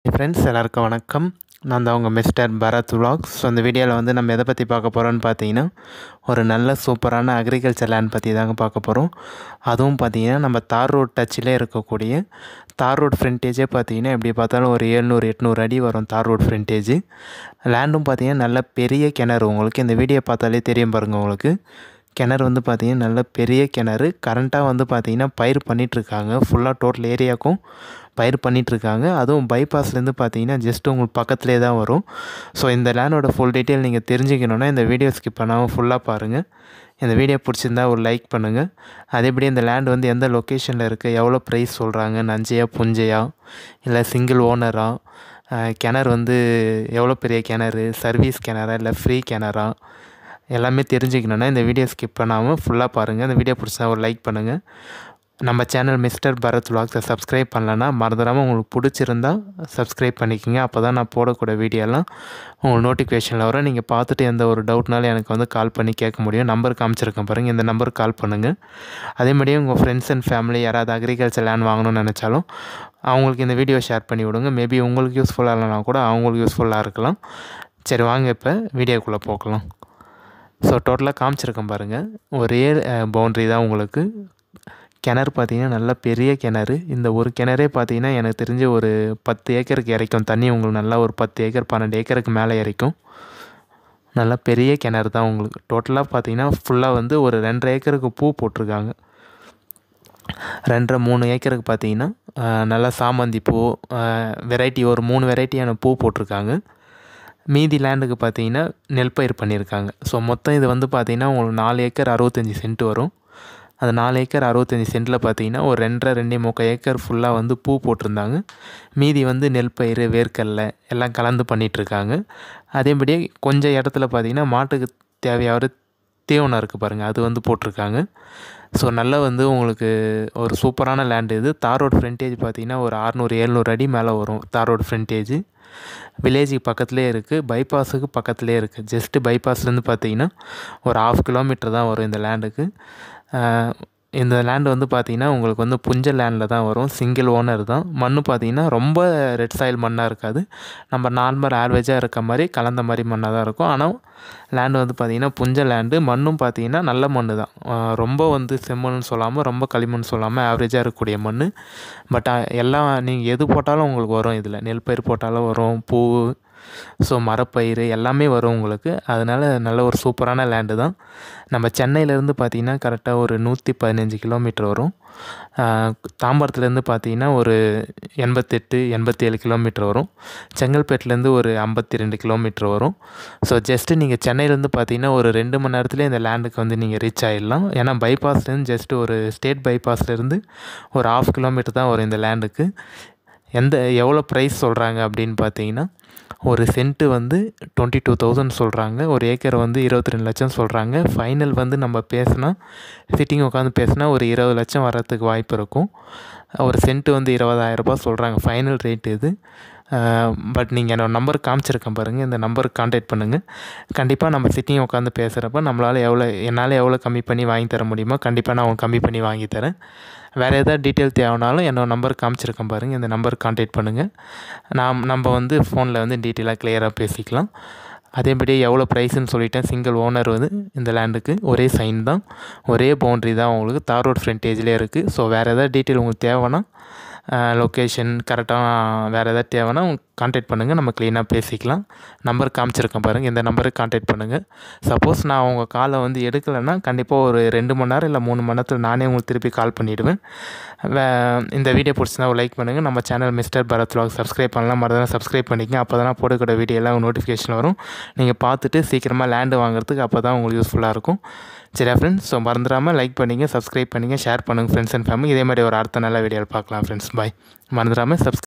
friends எல்லாருக்கும் வணக்கம் நான் தான் உங்கள் மிஸ்டர் பரத் விலாக்ஸ் ஸோ இந்த வீடியோவில் வந்து நம்ம எதை பற்றி பார்க்க போகிறோம்னு பார்த்தீங்கன்னா ஒரு நல்ல சூப்பரான அக்ரிகல்ச்சர் லேண்ட் பற்றி தாங்க பார்க்க போகிறோம் அதுவும் பார்த்தீங்கன்னா நம்ம தார் ரோட் டச்சிலே இருக்கக்கூடிய தார் ரோட் ஃப்ரண்டேஜே பார்த்தீங்கன்னா எப்படி பார்த்தாலும் ஒரு ஏழ்நூறு எட்நூறு அடி வரும் தார் ரோட் ஃப்ரண்டேஜ் லேண்டும் பார்த்தீங்கன்னா நல்ல பெரிய கிணறு உங்களுக்கு இந்த வீடியோ பார்த்தாலே தெரியும் பாருங்கள் உங்களுக்கு கிணறு வந்து பார்த்திங்கன்னா நல்ல பெரிய கிணறு கரண்ட்டாக வந்து பார்த்திங்கன்னா பயிர் பண்ணிகிட்ருக்காங்க ஃபுல்லாக டோட்டல் ஏரியாவுக்கும் பயிர் பண்ணிகிட்ருக்காங்க அதுவும் பைபாஸ்லேருந்து பார்த்தீங்கன்னா ஜஸ்ட் உங்களுக்கு பக்கத்துலேயே தான் வரும் ஸோ இந்த லேண்டோட ஃபுல் டீட்டெயில் நீங்கள் தெரிஞ்சுக்கணுன்னா இந்த வீடியோ ஸ்கிப் பண்ணாமல் ஃபுல்லாக பாருங்கள் இந்த வீடியோ பிடிச்சிருந்தா ஒரு லைக் பண்ணுங்கள் அதேபடி இந்த லேண்ட் வந்து எந்த லொக்கேஷனில் இருக்குது எவ்வளோ ப்ரைஸ் சொல்கிறாங்க நஞ்சையா புஞ்சையா இல்லை சிங்கிள் ஓனரா கிணறு வந்து எவ்வளோ பெரிய கிணறு சர்வீஸ் கிணறா இல்லை ஃப்ரீ கிணறா எல்லாமே தெரிஞ்சுக்கணுன்னா இந்த வீடியோ ஸ்கிப் பண்ணாமல் ஃபுல்லாக பாருங்கள் இந்த வீடியோ பிடிச்சா ஒரு லைக் பண்ணுங்கள் நம்ம சேனல் மிஸ்டர் பரத் விலாக்ஸை சப்ஸ்கிரைப் பண்ணலன்னா மறந்துடாமல் உங்களுக்கு பிடிச்சிருந்தா சப்ஸ்கிரைப் பண்ணிக்கோங்க அப்போ தான் நான் போடக்கூடிய வீடியோலாம் உங்களுக்கு நோட்டிஃபிகேஷனில் வரும் நீங்கள் பார்த்துட்டு எந்த ஒரு டவுட்னாலும் எனக்கு வந்து கால் பண்ணி கேட்க முடியும் நம்பர் காமிச்சிருக்கேன் பாருங்கள் இந்த நம்பருக்கு கால் பண்ணுங்கள் அதேமாதிரியே உங்கள் ஃப்ரெண்ட்ஸ் அண்ட் ஃபேமிலி யாராவது அக்ரிகல்ச்சர் லேண்ட் வாங்கணும்னு நினச்சாலும் அவங்களுக்கு இந்த வீடியோ ஷேர் பண்ணி விடுங்க மேபி உங்களுக்கு யூஸ்ஃபுல்லாக இல்லைனா கூட அவங்களுக்கு யூஸ்ஃபுல்லாக இருக்கலாம் சரி வாங்க இப்போ வீடியோக்குள்ளே போக்கலாம் ஸோ டோட்டலாக காமிச்சிருக்கேன் பாருங்கள் ஒரே பவுண்ட்ரி தான் உங்களுக்கு கிணறு பார்த்தீங்கன்னா நல்ல பெரிய கிணறு இந்த ஒரு கிணறே பார்த்தீங்கன்னா எனக்கு தெரிஞ்சு ஒரு பத்து ஏக்கருக்கு இறைக்கும் தண்ணி உங்களுக்கு நல்லா ஒரு பத்து ஏக்கர் பன்னெண்டு ஏக்கருக்கு மேலே இறைக்கும் நல்லா பெரிய கிணறு தான் உங்களுக்கு டோட்டலாக பார்த்தீங்கன்னா ஃபுல்லாக வந்து ஒரு ரெண்டரை ஏக்கருக்கு பூ போட்டிருக்காங்க ரெண்டரை மூணு ஏக்கருக்கு பார்த்தீங்கன்னா நல்லா சாமந்தி பூ வெரைட்டி ஒரு மூணு வெரைட்டியான பூ போட்டிருக்காங்க மீதி லேண்டுக்கு பார்த்தீங்கன்னா நெல் பயிர் பண்ணியிருக்காங்க ஸோ மொத்தம் இது வந்து பார்த்திங்கன்னா உங்களுக்கு நாலு ஏக்கர் அறுபத்தஞ்சி சென்ட் வரும் அந்த நாலு ஏக்கர் அறுபத்தஞ்சி சென்ட்டில் பார்த்தீங்கன்னா ஒரு ரெண்டரை ரெண்டே முக்கால் ஏக்கர் ஃபுல்லாக வந்து பூ போட்டிருந்தாங்க மீதி வந்து நெல் பயிர் வேர்க்கடலை எல்லாம் கலந்து பண்ணிகிட்ருக்காங்க அதேபடியே கொஞ்சம் இடத்துல பார்த்திங்கன்னா மாட்டுக்கு தேவையான தீவனம் இருக்குது பாருங்கள் அது வந்து போட்டிருக்காங்க ஸோ நல்லா வந்து உங்களுக்கு ஒரு சூப்பரான லேண்டு இது தார் ரோடு ஃப்ரண்டேஜ் பார்த்திங்கன்னா ஒரு அறநூறு ஏழ்நூறு அடி மேலே வரும் தார் ரோடு ஃப்ரண்டேஜ் வில்லேஜுக்கு பக்கத்துலேயே இருக்குது பைபாஸுக்கு பக்கத்துலேயே இருக்குது ஜஸ்ட்டு பைபாஸ்லேருந்து பார்த்தீங்கன்னா ஒரு ஆஃப் கிலோமீட்டர் தான் வரும் இந்த லேண்டுக்கு இந்த லேண்டு வந்து பார்த்திங்கன்னா உங்களுக்கு வந்து புஞ்ச லேண்டில் தான் வரும் சிங்கிள் ஓனர் தான் மண் பார்த்திங்கன்னா ரொம்ப ரெட் சாயில் மண்ணாக இருக்காது நம்ம நார்மல் ஆவரேஜாக இருக்க மாதிரி கலந்த மாதிரி மண்ணாக தான் இருக்கும் ஆனால் லேண்டு வந்து பார்த்திங்கன்னா புஞ்ச லேண்டு மண்ணும் பார்த்திங்கன்னா நல்ல மண் தான் ரொம்ப வந்து செம்மண்னு சொல்லாமல் ரொம்ப களிமண் சொல்லாமல் ஆவரேஜாக இருக்கக்கூடிய மண் பட் எல்லாம் நீங்கள் எது போட்டாலும் உங்களுக்கு வரும் இதில் நெல் பயிர் போட்டாலும் வரும் பூ ஸோ மரப்பயிர் எல்லாமே வரும் உங்களுக்கு அதனால் நல்ல ஒரு சூப்பரான லேண்டு தான் நம்ம சென்னையிலேருந்து பார்த்திங்கன்னா கரெக்டாக ஒரு நூற்றி பதினஞ்சு கிலோமீட்டர் வரும் தாம்பரத்துலேருந்து பார்த்திங்கன்னா ஒரு எண்பத்தெட்டு எண்பத்தேழு கிலோமீட்டர் வரும் செங்கல்பேட்டிலேருந்து ஒரு ஐம்பத்தி ரெண்டு கிலோமீட்டர் வரும் ஸோ ஜஸ்ட்டு நீங்கள் சென்னையிலேருந்து பார்த்தீங்கன்னா ஒரு ரெண்டு மணி நேரத்துலேயே இந்த லேண்டுக்கு வந்து நீங்கள் ரீச் ஆகிடலாம் ஏன்னா பைபாஸ்லேருந்து ஜஸ்ட்டு ஒரு ஸ்டேட் பைபாஸ்லேருந்து ஒரு ஆஃப் கிலோமீட்டர் தான் வரும் இந்த லேண்டுக்கு எந்த எவ்வளோ ப்ரைஸ் சொல்கிறாங்க அப்படின்னு பார்த்தீங்கன்னா ஒரு சென்ட்டு வந்து டுவெண்ட்டி டூ தௌசண்ட் சொல்கிறாங்க ஒரு ஏக்கர் வந்து இருபத்தி ரெண்டு லட்சம் சொல்கிறாங்க ஃபைனல் வந்து நம்ம பேசினா சிட்டிங் உட்காந்து பேசினா ஒரு இருபது லட்சம் வர்றதுக்கு வாய்ப்பு இருக்கும் ஒரு சென்ட்டு வந்து இருபதாயிரரூபா சொல்கிறாங்க ஃபைனல் ரேட் இது பட் நீங்கள் என்னோடய நம்பர் காமிச்சிருக்கேன் பாருங்கள் இந்த நம்பருக்கு கான்டாக்ட் பண்ணுங்கள் கண்டிப்பாக நம்ம சிட்டிங் உட்காந்து பேசுகிறப்ப நம்மளால் எவ்வளோ என்னால் எவ்வளோ கம்மி பண்ணி வாங்கி தர முடியுமோ கண்டிப்பாக நான் உங்களுக்கு கம்மி பண்ணி வாங்கி தரேன் வேறு எதாவது டீட்டெயில் தேவைனாலும் என்னோடய நம்பர் காமிச்சிருக்கேன் பாருங்கள் இந்த நம்பருக்கு கான்டாக்ட் பண்ணுங்கள் நாம் நம்ம வந்து ஃபோனில் வந்து டீட்டெயிலாக கிளியராக பேசிக்கலாம் அதேபடி எவ்வளோ ப்ரைஸ்ன்னு சொல்லிட்டேன் சிங்கிள் ஓனர் வந்து இந்த லேண்டுக்கு ஒரே சைன் தான் ஒரே பவுண்ட்ரி தான் உங்களுக்கு தார் ரோட் ஃப்ரண்டேஜ்லேயே இருக்குது ஸோ வேறு எதாவது டீட்டெயில் உங்களுக்கு தேவைன்னா லொக்கேஷன் கரெக்டாக வேறு எதாவது தேவைன்னா கான்டாக்ட் பண்ணுங்கள் நம்ம க்ளீனாக பேசிக்கலாம் நம்பர் காமிச்சிருக்கேன் பாருங்கள் இந்த நம்பருக்கு கான்டாக்ட் பண்ணுங்கள் சப்போஸ் நான் உங்கள் காலை வந்து எடுக்கலைன்னா கண்டிப்பாக ஒரு ரெண்டு மணி நேரம் இல்லை மூணு மணி நேரத்தில் நானே உங்களுக்கு திருப்பி கால் பண்ணிவிடுவேன் இந்த வீடியோ பிடிச்சிருந்தா ஒரு லைக் பண்ணுங்கள் நம்ம channel mister Bharath vlog subscribe பண்ணலாம் மறந்தாலும் சப்ஸ்கிரைப் பண்ணிக்கங்க அப்போ தான் போடக்கூடிய வீடியோ எல்லாம் நோட்டிஃபிகேஷன் வரும் நீங்கள் பார்த்துட்டு சீக்கிரமாக லேண்டு வாங்குறதுக்கு அப்போ தான் உங்களுக்கு யூஸ்ஃபுல்லாக இருக்கும் சரியா ஃப்ரெண்ட்ஸ் ஸோ மறந்துடாமல் லைக் பண்ணிங்க சப்ஸ்கிரைப் பண்ணிங்க ஷேர் பண்ணுங்கள் ஃப்ரெண்ட்ஸ் அண்ட் ஃபேமிலி இதே மாதிரி ஒரு அடுத்த நல்ல வீடியோவில் பார்க்கலாம் ஃப்ரெண்ட்ஸ் பாய் மறந்துடாமல் சப்ஸ்கிரைப்